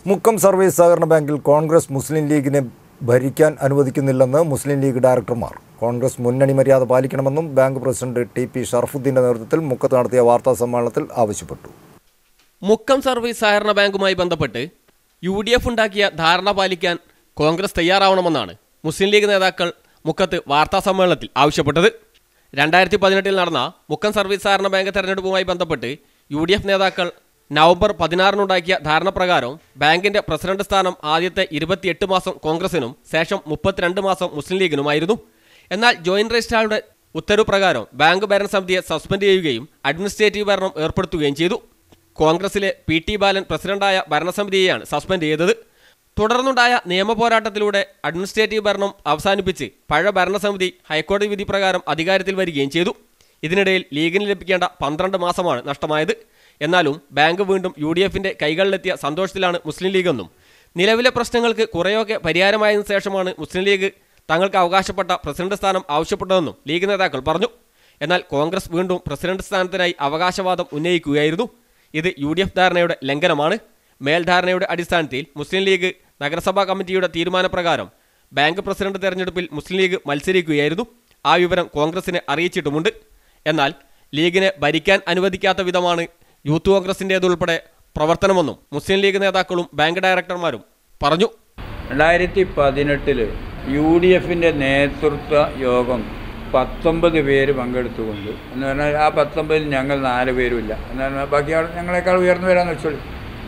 Mukkam service സഹകരണ ബാങ്കിൽ കോൺഗ്രസ് മുസ്ലിം ലീഗിനെ ഭരിക്കാൻ അനുവദിക്കുന്നില്ലെന്ന് മുസ്ലിം ലീഗ് ഡയറക്ടർമാർ കോൺഗ്രസ് മുന്നണി മര്യാദ പാലിക്കണമെന്നും ബാങ്ക് പ്രസിഡന്റ് ടി പി ഷറഫുദ്ദീന്റെ നേതൃത്വത്തിൽ മുക്കത്ത് നടത്തിയ വാർത്താ സമ്മേളനത്തിൽ ആവശ്യപ്പെട്ടു മുക്കം സർവീസ് സഹകരണ ബാങ്കുമായി ബന്ധപ്പെട്ട് യു ഡി എഫ് ഉണ്ടാക്കിയ ധാരണ പാലിക്കാൻ കോൺഗ്രസ് തയ്യാറാവണമെന്നാണ് മുസ്ലിം ലീഗ് നേതാക്കൾ മുക്കത്ത് വാർത്താ സമ്മേളനത്തിൽ ആവശ്യപ്പെട്ടത് രണ്ടായിരത്തി പതിനെട്ടിൽ നടന്ന മുക്കം സർവീസ് സഹകരണ ബാങ്ക് തെരഞ്ഞെടുപ്പുമായി ബന്ധപ്പെട്ട് യു ഡി എഫ് നേതാക്കൾ നവംബർ പതിനാറിനുണ്ടാക്കിയ ധാരണ പ്രകാരം ബാങ്കിന്റെ പ്രസിഡന്റ് സ്ഥാനം ആദ്യത്തെ ഇരുപത്തിയെട്ട് മാസം കോൺഗ്രസിനും ശേഷം മുപ്പത്തിരണ്ട് മാസം മുസ്ലിം ലീഗിനുമായിരുന്നു എന്നാൽ ജോയിന്റ് രജിസ്ട്രാറുടെ ഉത്തരവ് പ്രകാരം ബാങ്ക് ഭരണസമിതിയെ സസ്പെൻഡ് ചെയ്യുകയും അഡ്മിനിസ്ട്രേറ്റീവ് ഭരണം ഏർപ്പെടുത്തുകയും ചെയ്തു കോൺഗ്രസിലെ പി ടി ബാലൻ പ്രസിഡന്റായ ഭരണസമിതിയെയാണ് സസ്പെൻഡ് ചെയ്തത് തുടർന്നുണ്ടായ നിയമ പോരാട്ടത്തിലൂടെ അഡ്മിനിസ്ട്രേറ്റീവ് ഭരണം അവസാനിപ്പിച്ച് പഴയ ഭരണസമിതി ഹൈക്കോടതി വിധി പ്രകാരം അധികാരത്തിൽ വരികയും ചെയ്തു ഇതിനിടയിൽ ലീഗിന് ലഭിക്കേണ്ട പന്ത്രണ്ട് മാസമാണ് നഷ്ടമായത് എന്നാലും ബാങ്ക് വീണ്ടും യു ഡി എഫിന്റെ കൈകളിലെത്തിയ സന്തോഷത്തിലാണ് മുസ്ലിം ലീഗെന്നും നിലവിലെ പ്രശ്നങ്ങൾക്ക് കുറേയൊക്കെ പരിഹാരമായതിനു ശേഷമാണ് മുസ്ലിം ലീഗ് തങ്ങൾക്ക് അവകാശപ്പെട്ട പ്രസിഡന്റ് സ്ഥാനം ആവശ്യപ്പെട്ടതെന്നും ലീഗ് നേതാക്കൾ പറഞ്ഞു എന്നാൽ കോൺഗ്രസ് വീണ്ടും പ്രസിഡന്റ് സ്ഥാനത്തിനായി അവകാശവാദം ഉന്നയിക്കുകയായിരുന്നു ഇത് യു ഡി എഫ് ധാരണയുടെ ലംഘനമാണ് മേൽധാരണയുടെ അടിസ്ഥാനത്തിൽ മുസ്ലിം ലീഗ് നഗരസഭാ കമ്മിറ്റിയുടെ തീരുമാനപ്രകാരം ബാങ്ക് പ്രസിഡന്റ് തെരഞ്ഞെടുപ്പിൽ മുസ്ലിം ലീഗ് മത്സരിക്കുകയായിരുന്നു ആ വിവരം കോൺഗ്രസിനെ അറിയിച്ചിട്ടുമുണ്ട് എന്നാൽ ലീഗിനെ ഭരിക്കാൻ അനുവദിക്കാത്ത വിധമാണ് യൂത്ത് കോൺഗ്രസിൻ്റേതുൾപ്പെടെ പ്രവർത്തനമെന്നും മുസ്ലിം ലീഗ് നേതാക്കളും ബാങ്ക് ഡയറക്ടർമാരും പറഞ്ഞു രണ്ടായിരത്തി പതിനെട്ടിൽ യു ഡി എഫിൻ്റെ നേതൃത്വ യോഗം പത്തൊമ്പത് പേര് പങ്കെടുത്തുകൊണ്ട് എന്ന് പറഞ്ഞാൽ ആ പത്തൊമ്പതിൽ ഞങ്ങൾ നാല് പേരുമില്ല എന്ന് പറഞ്ഞാൽ ബാക്കി ആൾ ഞങ്ങളെക്കാൾ ഉയർന്നു വരാമെന്ന് വെച്ചോളൂ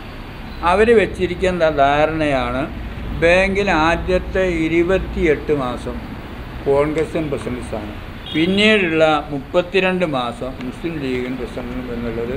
അവർ വെച്ചിരിക്കുന്ന ധാരണയാണ് ബാങ്കിൽ ആദ്യത്തെ ഇരുപത്തിയെട്ട് മാസം കോൺഗ്രസും പ്രസിഡന്റ് സ്ഥാനം പിന്നീടുള്ള മുപ്പത്തിരണ്ട് മാസം മുസ്ലിം ലീഗും പ്രസിഡന്റും എന്നുള്ളത്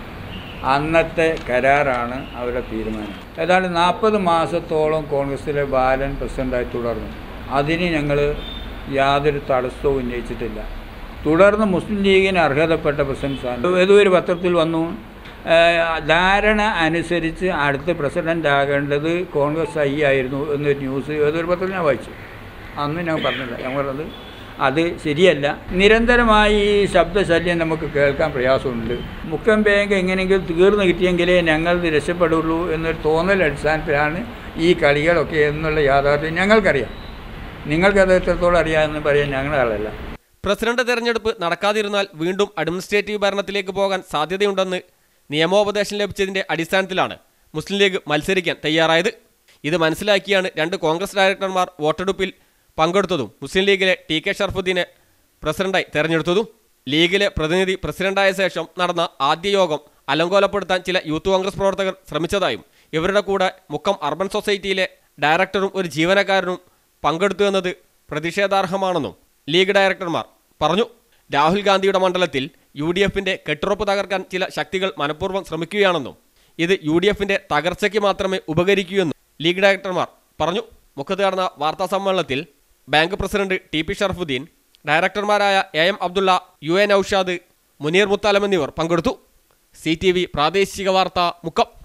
അന്നത്തെ കരാറാണ് അവരുടെ തീരുമാനം ഏതാണ്ട് നാൽപ്പത് മാസത്തോളം കോൺഗ്രസിലെ ബാലൻ പ്രസിഡൻ്റായി തുടർന്നു അതിന് ഞങ്ങൾ യാതൊരു തടസ്സവും ഉന്നയിച്ചിട്ടില്ല തുടർന്ന് മുസ്ലിം ലീഗിന് അർഹതപ്പെട്ട പ്രസിഡന്റ് സ്ഥാനം ഏതൊരു പത്രത്തിൽ വന്നു ഏഹ്, ധാരണ അനുസരിച്ച് അടുത്ത പ്രസിഡൻ്റ് ആകേണ്ടത് കോൺഗ്രസ് ഐ ആയിരുന്നു എന്നൊരു ന്യൂസ് ഏതൊരു പത്രത്തിൽ ഞാൻ വായിച്ചു അന്ന് ഞാൻ പറഞ്ഞില്ല ഞാൻ പറഞ്ഞത് അത് ശരിയല്ല നിരന്തരമായി ഈ ശബ്ദശല്യം നമുക്ക് കേൾക്കാൻ പ്രയാസമുണ്ട് മുക്കം ബാങ്ക് എങ്ങനെയെങ്കിലും തീർന്നു കിട്ടിയെങ്കിലേ ഞങ്ങൾ രക്ഷപ്പെടുള്ളൂ എന്നൊരു തോന്നൽ അടിസ്ഥാനത്തിലാണ് ഈ കളികളൊക്കെ എന്നുള്ള യാഥാർത്ഥ്യം ഞങ്ങൾക്കറിയാം നിങ്ങൾക്കത് എത്രത്തോളം അറിയാമെന്ന് പറയാൻ ഞങ്ങളാളല്ല പ്രസിഡന്റ് തെരഞ്ഞെടുപ്പ് നടക്കാതിരുന്നാൽ വീണ്ടും അഡ്മിനിസ്ട്രേറ്റീവ് ഭരണത്തിലേക്ക് പോകാൻ സാധ്യതയുണ്ടെന്ന് നിയമോപദേശം ലഭിച്ചതിന്റെ അടിസ്ഥാനത്തിലാണ് മുസ്ലിം ലീഗ് മത്സരിക്കാൻ തയ്യാറായത് ഇത് മനസ്സിലാക്കിയാണ് രണ്ട് കോൺഗ്രസ് ഡയറക്ടർമാർ വോട്ടെടുപ്പിൽ പങ്കെടുത്തതും മുസ്ലിം ലീഗിലെ ടി കെ ഷർഫുദ്ദീനെ പ്രസിഡന്റായി തെരഞ്ഞെടുത്തതും ലീഗിലെ പ്രതിനിധി പ്രസിഡന്റായ ശേഷം നടന്ന ആദ്യ യോഗം അലങ്കോലപ്പെടുത്താൻ ചില യൂത്ത് കോൺഗ്രസ് പ്രവർത്തകർ ശ്രമിച്ചതായും ഇവരുടെ കൂടെ മുക്കം അർബൻ സൊസൈറ്റിയിലെ ഡയറക്ടറും ഒരു ജീവനക്കാരനും പങ്കെടുത്തു എന്നത് പ്രതിഷേധാർഹമാണെന്നും ലീഗ് ഡയറക്ടർമാർ പറഞ്ഞു രാഹുൽ ഗാന്ധിയുടെ മണ്ഡലത്തിൽ യു ഡി എഫിന്റെ കെട്ടുറപ്പ് തകർക്കാൻ ചില ശക്തികൾ മനഃപൂർവ്വം ശ്രമിക്കുകയാണെന്നും ഇത് യു ഡി എഫിന്റെ തകർച്ചയ്ക്ക് മാത്രമേ ഉപകരിക്കൂ എന്നും ലീഗ് ഡയറക്ടർമാർ പറഞ്ഞു മുഖത്ത് നടന്ന വാർത്താ സമ്മേളനത്തിൽ bank president T P Sharafuddin ഡയറക്ടർമാരായ A M Abdulla U A Noushad Muneer Muthalam എന്നിവർ പങ്കെടുത്തു സി ടി വി പ്രാദേശിക വാർത്ത മുക്കം